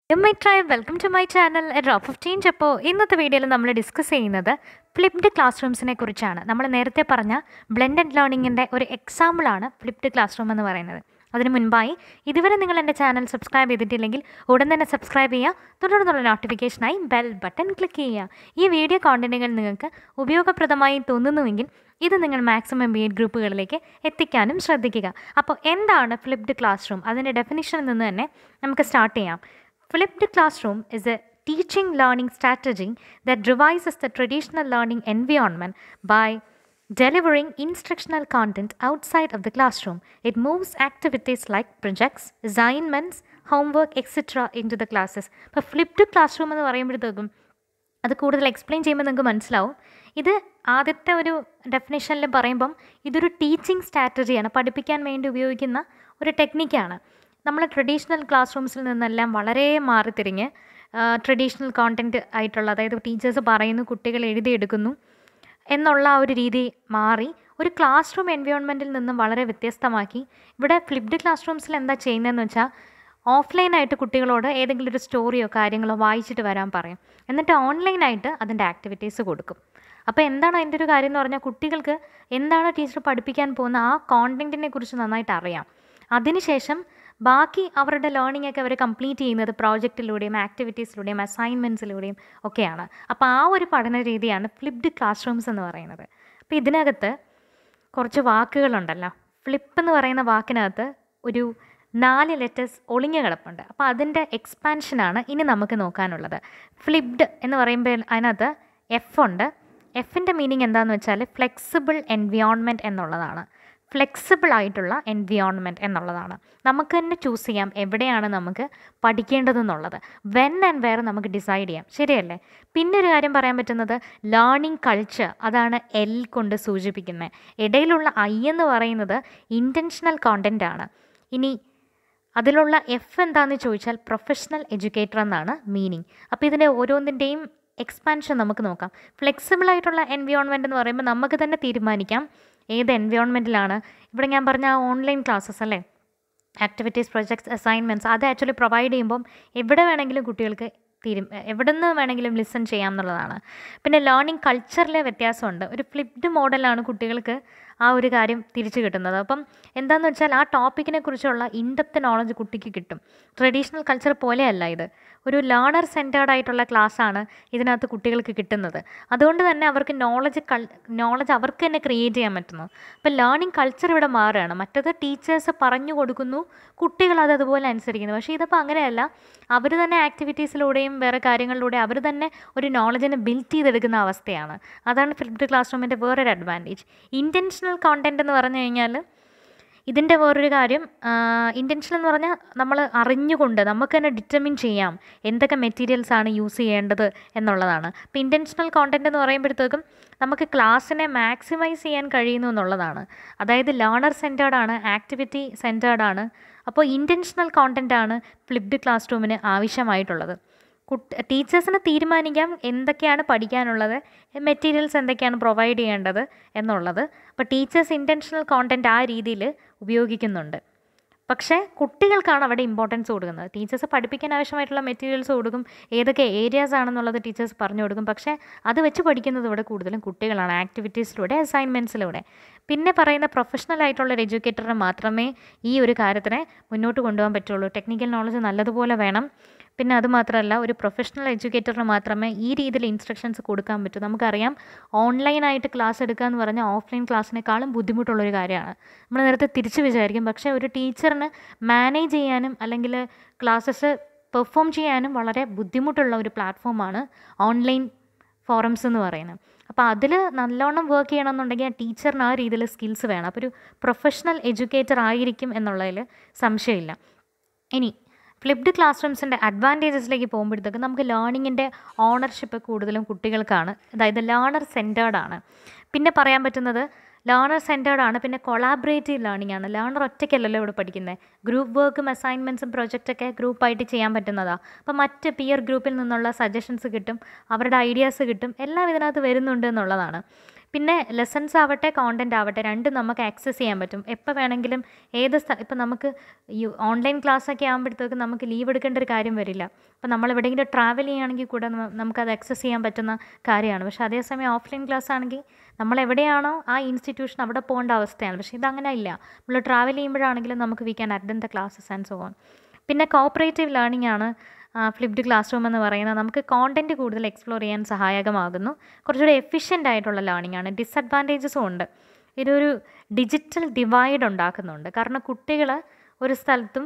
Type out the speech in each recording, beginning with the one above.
M I try welcome to my channel a drop of change അപ്പോൾ ഇന്നത്തെ വീഡിയോയിൽ നമ്മൾ ഡിസ്കസ് ചെയ്യുന്നത് ഫ്ലിപ്ഡ് ക്ലാസ് റൂംസിനെ കുറിച്ചാണ് നമ്മൾ നേരത്തെ പറഞ്ഞ ബ്ലെൻഡഡ് ലേണിങ്ങിൻ്റെ ഒരു എക്സാമ്പിളാണ് ഫ്ലിപ്ഡ് ക്ലാസ് റൂം എന്ന് പറയുന്നത് അതിന് മുൻപായി ഇതുവരെ നിങ്ങൾ എൻ്റെ ചാനൽ സബ്സ്ക്രൈബ് ചെയ്തിട്ടില്ലെങ്കിൽ ഉടൻ തന്നെ സബ്സ്ക്രൈബ് ചെയ്യുക തുടർന്നുള്ള നോട്ടിഫിക്കേഷനായി ബെൽ ബട്ടൺ ക്ലിക്ക് ചെയ്യുക ഈ വീഡിയോ കോണ്ടൻറ്റുകൾ നിങ്ങൾക്ക് ഉപയോഗപ്രദമായി തോന്നുന്നുവെങ്കിൽ ഇത് നിങ്ങൾ മാക്സിമം ബി എഡ് ഗ്രൂപ്പുകളിലേക്ക് എത്തിക്കാനും ശ്രദ്ധിക്കുക അപ്പോൾ എന്താണ് ഫ്ലിപ്ഡ് ക്ലാസ് റൂം അതിൻ്റെ ഡെഫിനിഷനിൽ നിന്ന് തന്നെ നമുക്ക് സ്റ്റാർട്ട് ചെയ്യാം Flipped classroom is a teaching learning strategy that revises the traditional learning environment by delivering instructional content outside of the classroom. It moves activities like projects, assignments, homework, etc. into the classes. ഇപ്പോൾ flipped classroom എന്ന് പറയുമ്പോഴത്തേക്കും അത് കൂടുതൽ explain ചെയ്യുമ്പോൾ നിങ്ങൾക്ക് മനസ്സിലാവും ഇത് ആദ്യത്തെ ഒരു ഡെഫിനേഷനിൽ പറയുമ്പം ഇതൊരു ടീച്ചിങ് സ്ട്രാറ്റജിയാണ് പഠിപ്പിക്കാൻ വേണ്ടി ഉപയോഗിക്കുന്ന ഒരു ടെക്നിക്കാണ് നമ്മൾ ട്രഡീഷണൽ ക്ലാസ് റൂംസിൽ നിന്നെല്ലാം വളരെ മാറിത്തിരിഞ്ഞ് ട്രഡീഷണൽ കോണ്ടൻറ്റ് ആയിട്ടുള്ള അതായത് ടീച്ചേഴ്സ് പറയുന്നു കുട്ടികൾ എഴുതിയെടുക്കുന്നു എന്നുള്ള ആ ഒരു രീതി മാറി ഒരു ക്ലാസ് റൂം എൻവയോൺമെൻറ്റിൽ നിന്നും വളരെ വ്യത്യസ്തമാക്കി ഇവിടെ ഫ്ലിപ്ഡ് ക്ലാസ് റൂംസിൽ എന്താ ചെയ്യുന്നതെന്ന് വെച്ചാൽ ഓഫ്ലൈനായിട്ട് കുട്ടികളോട് ഏതെങ്കിലും ഒരു സ്റ്റോറിയോ കാര്യങ്ങളോ വായിച്ചിട്ട് വരാൻ പറയും എന്നിട്ട് ഓൺലൈനായിട്ട് അതിൻ്റെ ആക്ടിവിറ്റീസ് കൊടുക്കും അപ്പോൾ എന്താണ് അതിൻ്റെ ഒരു കാര്യം എന്ന് പറഞ്ഞാൽ കുട്ടികൾക്ക് എന്താണ് ടീച്ചർ പഠിപ്പിക്കാൻ പോകുന്ന ആ കോണ്ടൻറ്റിനെ കുറിച്ച് നന്നായിട്ട് അറിയാം അതിനുശേഷം ബാക്കി അവരുടെ ലേണിംഗ് ഒക്കെ അവർ കംപ്ലീറ്റ് ചെയ്യുന്നത് പ്രോജക്റ്റിലൂടെയും ആക്ടിവിറ്റീസിലൂടെയും അസൈൻമെൻറ്റ്സിലൂടെയും ഒക്കെയാണ് അപ്പോൾ ആ ഒരു പഠന രീതിയാണ് ഫ്ലിപ്ഡ് ക്ലാസ് റൂംസ് എന്ന് പറയുന്നത് അപ്പോൾ ഇതിനകത്ത് കുറച്ച് വാക്കുകളുണ്ടല്ലോ ഫ്ലിപ്പ് എന്ന് പറയുന്ന വാക്കിനകത്ത് ഒരു നാല് ലെറ്റേഴ്സ് ഒളിഞ്ഞു കിടപ്പുണ്ട് അപ്പോൾ അതിൻ്റെ എക്സ്പാൻഷനാണ് ഇനി നമുക്ക് നോക്കാനുള്ളത് ഫ്ലിപ്ഡ് എന്ന് പറയുമ്പോൾ അതിനകത്ത് എഫ് ഉണ്ട് എഫിൻ്റെ മീനിങ് എന്താണെന്ന് വെച്ചാൽ ഫ്ലെക്സിബിൾ എൻവിയോൺമെൻറ്റ് എന്നുള്ളതാണ് ഫ്ലെക്സിബിൾ ആയിട്ടുള്ള എൻവിയോൺമെൻറ്റ് എന്നുള്ളതാണ് നമുക്ക് തന്നെ ചൂസ് ചെയ്യാം എവിടെയാണ് നമുക്ക് പഠിക്കേണ്ടതെന്നുള്ളത് വെൻ ആൻഡ് വേർ നമുക്ക് ഡിസൈഡ് ചെയ്യാം ശരിയല്ലേ പിന്നെ ഒരു കാര്യം പറയാൻ പറ്റുന്നത് ലേണിംഗ് കൾച്ചർ അതാണ് എൽ കൊണ്ട് സൂചിപ്പിക്കുന്നത് ഇടയിലുള്ള ഐ എന്ന് പറയുന്നത് ഇൻറ്റൻഷണൽ കോണ്ടൻ്റ് ആണ് ഇനി അതിലുള്ള എഫ് എന്താണെന്ന് ചോദിച്ചാൽ പ്രൊഫഷണൽ എഡ്യൂക്കേറ്റർ എന്നാണ് മീനിങ് അപ്പോൾ ഇതിൻ്റെ ഓരോന്നിൻ്റെയും എക്സ്പാൻഷൻ നമുക്ക് നോക്കാം ഫ്ലെക്സിബിൾ ആയിട്ടുള്ള എൻവിയോൺമെൻറ്റ് എന്ന് പറയുമ്പോൾ നമുക്ക് തന്നെ തീരുമാനിക്കാം ഏത് എൻവിയോൺമെൻറ്റിലാണ് ഇവിടെ ഞാൻ പറഞ്ഞ ഓൺലൈൻ ക്ലാസ്സസ് അല്ലേ ആക്ടിവിറ്റീസ് പ്രൊജക്ട്സ് അസൈൻമെൻറ്റ്സ് അത് ആക്ച്വലി പ്രൊവൈഡ് ചെയ്യുമ്പം എവിടെ വേണമെങ്കിലും കുട്ടികൾക്ക് തീരും എവിടെ നിന്ന് വേണമെങ്കിലും ലിസൺ ചെയ്യാം എന്നുള്ളതാണ് പിന്നെ ലേണിംഗ് കൾച്ചറിലെ വ്യത്യാസമുണ്ട് ഒരു ഫ്ലിപ്ഡ് മോഡലാണ് കുട്ടികൾക്ക് ആ ഒരു കാര്യം തിരിച്ചു കിട്ടുന്നത് അപ്പം എന്താണെന്ന് വെച്ചാൽ ആ ടോപ്പിക്കിനെ കുറിച്ചുള്ള ഇൻഡെപ്ത് നോളജ് കുട്ടിക്ക് കിട്ടും ട്രഡീഷണൽ കൾച്ചർ പോലെയല്ല ഇത് ഒരു ലേണർ സെൻറ്റേർഡ് ആയിട്ടുള്ള ക്ലാസ്സാണ് ഇതിനകത്ത് കുട്ടികൾക്ക് കിട്ടുന്നത് അതുകൊണ്ട് തന്നെ അവർക്ക് നോളജ് കൾ നോളജ് അവർക്ക് തന്നെ ക്രിയേറ്റ് ചെയ്യാൻ പറ്റുന്നു അപ്പോൾ ലേണിംഗ് കൾച്ചർ ഇവിടെ മാറുകയാണ് മറ്റത് ടീച്ചേഴ്സ് പറഞ്ഞു കൊടുക്കുന്നു കുട്ടികൾ അത് അതുപോലെ അനുസരിക്കുന്നു പക്ഷേ ഇതിപ്പോൾ അങ്ങനെയല്ല അവർ തന്നെ ആക്ടിവിറ്റീസിലൂടെയും വേറെ കാര്യങ്ങളിലൂടെ അവർ തന്നെ ഒരു നോളജിനെ ബിൽഡ് ചെയ്തെടുക്കുന്ന അവസ്ഥയാണ് അതാണ് ഫ്ലിപ്ഡ് ക്ലാസ് റൂമിൻ്റെ വേറൊരു അഡ്വാൻറ്റേജ് ഇൻറ്റൻഷണൽ കോണ്ടൻറ്റ് എന്ന് പറഞ്ഞു കഴിഞ്ഞാൽ ഇതിൻ്റെ വേറൊരു കാര്യം ഇൻറ്റൻഷൻ എന്ന് പറഞ്ഞാൽ നമ്മൾ അറിഞ്ഞുകൊണ്ട് നമുക്ക് തന്നെ ഡിറ്റർമിൻ ചെയ്യാം എന്തൊക്കെ മെറ്റീരിയൽസ് ആണ് യൂസ് ചെയ്യേണ്ടത് എന്നുള്ളതാണ് അപ്പോൾ ഇൻറ്റൻഷണൽ കോണ്ടൻറ്റ് എന്ന് പറയുമ്പോഴത്തേക്കും നമുക്ക് ക്ലാസ്സിനെ മാക്സിമൈസ് ചെയ്യാൻ കഴിയുന്നു എന്നുള്ളതാണ് അതായത് ലേണർ സെൻറ്റേർഡ് ആണ് ആക്ടിവിറ്റി സെൻറ്റേർഡ് ആണ് അപ്പോൾ ഇൻറ്റൻഷണൽ കോണ്ടൻ്റ് ആണ് ഫ്ലിപ്ഡ് ക്ലാസ് റൂമിന് ആവശ്യമായിട്ടുള്ളത് കുട്ടി ടീച്ചേഴ്സിന് തീരുമാനിക്കാം എന്തൊക്കെയാണ് പഠിക്കാനുള്ളത് മെറ്റീരിയൽസ് എന്തൊക്കെയാണ് പ്രൊവൈഡ് ചെയ്യേണ്ടത് എന്നുള്ളത് അപ്പോൾ ടീച്ചേഴ്സ് ഇൻറ്റൻഷണൽ കോണ്ടൻറ്റ് ആ രീതിയിൽ ഉപയോഗിക്കുന്നുണ്ട് പക്ഷേ കുട്ടികൾക്കാണ് അവിടെ ഇമ്പോർട്ടൻസ് കൊടുക്കുന്നത് ടീച്ചേഴ്സ് പഠിപ്പിക്കാൻ ആവശ്യമായിട്ടുള്ള മെറ്റീരിയൽസ് കൊടുക്കും ഏതൊക്കെ ഏരിയാസ് ആണെന്നുള്ളത് ടീച്ചേഴ്സ് പറഞ്ഞു കൊടുക്കും പക്ഷേ അത് വെച്ച് പഠിക്കുന്നത് ഇവിടെ കൂടുതലും കുട്ടികളാണ് ആക്ടിവിറ്റീസിലൂടെ അസൈൻമെൻറ്റ്സിലൂടെ പിന്നെ പറയുന്ന പ്രൊഫഷണൽ ആയിട്ടുള്ള ഒരു എഡ്യൂക്കേറ്ററിന് മാത്രമേ ഈ ഒരു കാര്യത്തിനെ മുന്നോട്ട് കൊണ്ടുപോകാൻ പറ്റുള്ളൂ ടെക്നിക്കൽ നോളജ് നല്ലതുപോലെ വേണം പിന്നെ അതുമാത്രമല്ല ഒരു പ്രൊഫഷണൽ എഡ്യൂക്കേറ്ററിന് മാത്രമേ ഈ രീതിയിൽ ഇൻസ്ട്രക്ഷൻസ് കൊടുക്കാൻ പറ്റൂ നമുക്കറിയാം ഓൺലൈനായിട്ട് ക്ലാസ് എടുക്കുക എന്ന് പറഞ്ഞാൽ ഓഫ്ലൈൻ ക്ലാസ്സിനേക്കാളും ബുദ്ധിമുട്ടുള്ളൊരു കാര്യമാണ് നമ്മൾ നേരത്തെ തിരിച്ച് വിചാരിക്കും പക്ഷേ ഒരു ടീച്ചറിന് മാനേജ് ചെയ്യാനും അല്ലെങ്കിൽ ക്ലാസ്സസ് പെർഫോം ചെയ്യാനും വളരെ ബുദ്ധിമുട്ടുള്ള ഒരു പ്ലാറ്റ്ഫോമാണ് ഓൺലൈൻ ഫോറംസ് എന്ന് പറയുന്നത് അപ്പോൾ അതിൽ നല്ലോണം വർക്ക് ചെയ്യണമെന്നുണ്ടെങ്കിൽ ആ ടീച്ചറിന് ആ രീതിയിൽ സ്കിൽസ് വേണം അപ്പോൾ ഒരു പ്രൊഫഷണൽ എഡ്യൂക്കേറ്റർ ആയിരിക്കും എന്നുള്ളതിൽ സംശയമില്ല ഇനി ഫ്ലിപ്ഡ് ക്ലാസ് റൂംസിൻ്റെ അഡ്വാൻറ്റേജസിലേക്ക് പോകുമ്പോഴത്തേക്ക് നമുക്ക് ലേണിങ്ങിൻ്റെ ഓണർഷിപ്പ് കൂടുതലും കുട്ടികൾക്കാണ് അതായത് ലേണർ സെൻറ്റേർഡ് ആണ് പിന്നെ പറയാൻ പറ്റുന്നത് ലേണർ സെൻറ്റേർഡ് ആണ് പിന്നെ കൊളാബറേറ്റീവ് ലേണിംഗ് ആണ് ലേണർ ഒറ്റയ്ക്കല്ലല്ലോ ഇവിടെ പഠിക്കുന്നത് ഗ്രൂപ്പ് വർക്കും അസൈൻമെൻറ്റ്സും പ്രൊജക്റ്റൊക്കെ ഗ്രൂപ്പായിട്ട് ചെയ്യാൻ പറ്റുന്നതാണ് അപ്പോൾ മറ്റ് പിയർ ഗ്രൂപ്പിൽ നിന്നുള്ള സജഷൻസ് കിട്ടും അവരുടെ ഐഡിയാസ് കിട്ടും എല്ലാം ഇതിനകത്ത് വരുന്നുണ്ട് എന്നുള്ളതാണ് പിന്നെ ലെസൺസ് ആവട്ടെ കോണ്ടൻറ് ആവട്ടെ രണ്ടും നമുക്ക് ആക്സസ് ചെയ്യാൻ പറ്റും എപ്പോൾ വേണമെങ്കിലും ഏത് സ്ഥ ഇപ്പം നമുക്ക് ഈ ഓൺലൈൻ ക്ലാസ്സൊക്കെ ആകുമ്പോഴത്തേക്ക് നമുക്ക് ലീവ് എടുക്കേണ്ട ഒരു കാര്യം വരില്ല അപ്പം നമ്മൾ എവിടെയെങ്കിലും ട്രാവൽ ചെയ്യുകയാണെങ്കിൽ കൂടെ നമ്മ- നമുക്കത് ആക്സസ് ചെയ്യാൻ പറ്റുന്ന കാര്യമാണ് പക്ഷേ അതേസമയം ഓഫ്ലൈൻ ക്ലാസ് ആണെങ്കിൽ നമ്മൾ എവിടെയാണോ ആ ഇൻസ്റ്റിറ്റ്യൂഷൻ അവിടെ പോകേണ്ട അവസ്ഥയാണ് പക്ഷേ ഇതങ്ങനെ ഇല്ല നമ്മൾ ട്രാവൽ ചെയ്യുമ്പോഴാണെങ്കിലും നമുക്ക് we can attend the classes and so on പിന്നെ കോപ്പറേറ്റീവ് ലേണിംഗ് ആണ് ഫ്ലിപ്ഡ് ക്ലാസ് റൂം എന്ന് പറയുന്നത് നമുക്ക് കോണ്ടൻറ്റ് കൂടുതൽ എക്സ്പ്ലോർ ചെയ്യാൻ സഹായകമാകുന്നു കുറച്ചുകൂടി എഫിഷ്യൻ്റ് ആയിട്ടുള്ള ലേണിംഗ് ആണ് ഡിസഡ്വാൻറ്റേജസും ഉണ്ട് ഇതൊരു ഡിജിറ്റൽ ഡിവൈഡ് ഉണ്ടാക്കുന്നുണ്ട് കാരണം കുട്ടികൾ ഒരു സ്ഥലത്തും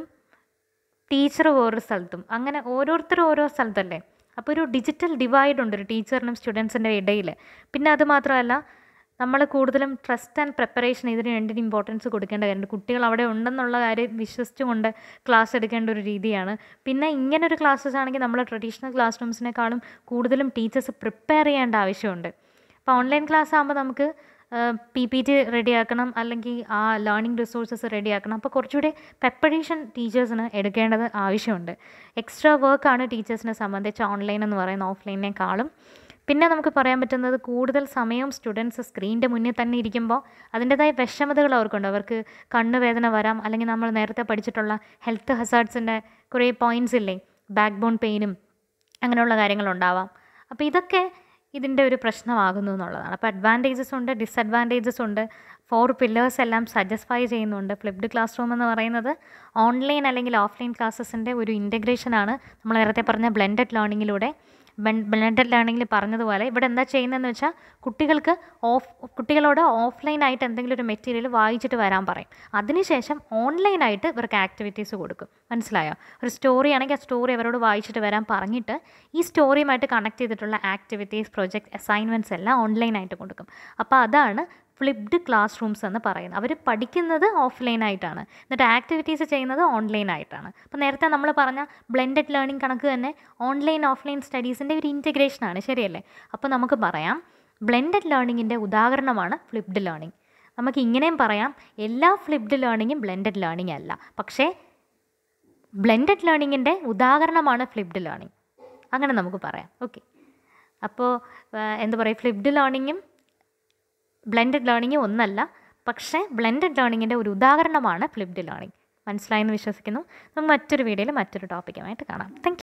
ടീച്ചർ വേറൊരു സ്ഥലത്തും അങ്ങനെ ഓരോരുത്തരും ഓരോ സ്ഥലത്തല്ലേ അപ്പോൾ ഒരു ഡിജിറ്റൽ ഡിവൈഡ് ഉണ്ട് ഒരു ടീച്ചറിനും സ്റ്റുഡൻസിൻ്റെ ഇടയിൽ പിന്നെ അത് മാത്രമല്ല നമ്മൾ കൂടുതലും ട്രസ്റ്റ് ആൻഡ് പ്രിപ്പറേഷൻ ഇതിന് രണ്ടിന് ഇമ്പോർട്ടൻസ് കൊടുക്കേണ്ട കാര്യമുണ്ട് കുട്ടികൾ അവിടെ ഉണ്ടെന്നുള്ള കാര്യം വിശ്വസിച്ചുകൊണ്ട് ക്ലാസ് എടുക്കേണ്ട ഒരു രീതിയാണ് പിന്നെ ഇങ്ങനെ ഒരു ക്ലാസ്സസ് ആണെങ്കിൽ നമ്മൾ ട്രഡീഷണൽ ക്ലാസ് റൂംസിനേക്കാളും കൂടുതലും ടീച്ചേഴ്സ് പ്രിപ്പയർ ചെയ്യേണ്ട ആവശ്യമുണ്ട് അപ്പോൾ ഓൺലൈൻ ക്ലാസ് ആകുമ്പോൾ നമുക്ക് പി പി ടി റെഡിയാക്കണം അല്ലെങ്കിൽ ആ ലേണിംഗ് റിസോഴ്സസ് റെഡിയാക്കണം അപ്പോൾ കുറച്ചുകൂടി പ്രിപ്പറേഷൻ ടീച്ചേഴ്സിന് എടുക്കേണ്ടത് ആവശ്യമുണ്ട് എക്സ്ട്രാ വർക്കാണ് ടീച്ചേഴ്സിനെ സംബന്ധിച്ച് ഓൺലൈൻ എന്ന് പറയുന്ന ഓഫ്ലൈനേക്കാളും പിന്നെ നമുക്ക് പറയാൻ പറ്റുന്നത് കൂടുതൽ സമയവും സ്റ്റുഡൻസ് സ്ക്രീനിൻ്റെ മുന്നിൽ തന്നെ ഇരിക്കുമ്പോൾ അതിൻ്റെതായ വിഷമതകൾ അവർക്കുണ്ട് അവർക്ക് കണ്ണുവേദന വരാം അല്ലെങ്കിൽ നമ്മൾ നേരത്തെ പഠിച്ചിട്ടുള്ള ഹെൽത്ത് ഹസാർഡ്സിൻ്റെ കുറേ പോയിൻറ്റ്സ് ഇല്ലേ ബാക്ക് ബോൺ പെയിനും അങ്ങനെയുള്ള കാര്യങ്ങളുണ്ടാവാം അപ്പോൾ ഇതൊക്കെ ഇതിൻ്റെ ഒരു പ്രശ്നമാകുന്നു എന്നുള്ളതാണ് അപ്പോൾ അഡ്വാൻറ്റേജസ് ഉണ്ട് ഡിസഡ്വാൻറ്റേജസ് ഉണ്ട് ഫോർ പില്ലേഴ്സ് എല്ലാം സാറ്റിസ്ഫൈ ചെയ്യുന്നുണ്ട് ഫ്ലിപ്ഡ് ക്ലാസ് റൂം എന്ന് പറയുന്നത് ഓൺലൈൻ അല്ലെങ്കിൽ ഓഫ്ലൈൻ ക്ലാസ്സസിൻ്റെ ഒരു ഇൻറ്റഗ്രേഷനാണ് നമ്മൾ നേരത്തെ പറഞ്ഞ ബ്ലെൻഡഡ് ലേണിങ്ങിലൂടെ ബ്ലെൻഡഡ് ലേണിങ്ങിൽ പറഞ്ഞതുപോലെ ഇവിടെ എന്താ ചെയ്യുന്നതെന്ന് വെച്ചാൽ കുട്ടികൾക്ക് ഓഫ് കുട്ടികളോട് ഓഫ്ലൈനായിട്ട് എന്തെങ്കിലും ഒരു മെറ്റീരിയൽ വായിച്ചിട്ട് വരാൻ പറയും അതിനുശേഷം ഓൺലൈനായിട്ട് ഇവർക്ക് ആക്ടിവിറ്റീസ് കൊടുക്കും മനസ്സിലായോ ഒരു സ്റ്റോറി ആണെങ്കിൽ ആ സ്റ്റോറി അവരോട് വായിച്ചിട്ട് വരാൻ പറഞ്ഞിട്ട് ഈ സ്റ്റോറിയുമായിട്ട് കണക്ട് ചെയ്തിട്ടുള്ള ആക്ടിവിറ്റീസ് പ്രൊജക്ട് അസൈൻമെൻറ്റ്സ് എല്ലാം ഓൺലൈനായിട്ട് കൊടുക്കും അപ്പോൾ അതാണ് ഫ്ലിപ്ഡ് ക്ലാസ് റൂംസ് എന്ന് പറയുന്നത് അവർ പഠിക്കുന്നത് ഓഫ്ലൈനായിട്ടാണ് എന്നിട്ട് ആക്ടിവിറ്റീസ് ചെയ്യുന്നത് ഓൺലൈനായിട്ടാണ് അപ്പോൾ നേരത്തെ നമ്മൾ പറഞ്ഞ ബ്ലെൻഡഡ് ലേണിംഗ് കണക്ക് തന്നെ ഓൺലൈൻ ഓഫ്ലൈൻ സ്റ്റഡീസിൻ്റെ ഒരു ഇൻറ്റഗ്രേഷനാണ് ശരിയല്ലേ അപ്പോൾ നമുക്ക് പറയാം ബ്ലെൻഡഡ് ലേണിങ്ങിൻ്റെ ഉദാഹരണമാണ് ഫ്ലിപ്ഡ് ലേണിംഗ് നമുക്ക് ഇങ്ങനെയും പറയാം എല്ലാ ഫ്ലിപ്ഡ് ലേണിങ്ങും ബ്ലെൻഡഡ് ലേണിംഗ് അല്ല പക്ഷേ ബ്ലെൻഡഡ് ലേണിങ്ങിൻ്റെ ഉദാഹരണമാണ് ഫ്ലിപ്ഡ് ലേണിംഗ് അങ്ങനെ നമുക്ക് പറയാം ഓക്കെ അപ്പോൾ എന്താ പറയുക ഫ്ലിപ്ഡ് ലേണിങ്ങും ബ്ലെൻഡഡ് ലേണിംഗ് ഒന്നല്ല പക്ഷേ ബ്ലെൻഡഡ് ലേണിങ്ങിൻ്റെ ഒരു ഉദാഹരണമാണ് ഫ്ലിപ്ഡ് ലേണിംഗ് മനസ്സിലായെന്ന് വിശ്വസിക്കുന്നു നമുക്ക് മറ്റൊരു വീഡിയോയിൽ മറ്റൊരു ടോപ്പിക്കുമായിട്ട് കാണാം താങ്ക്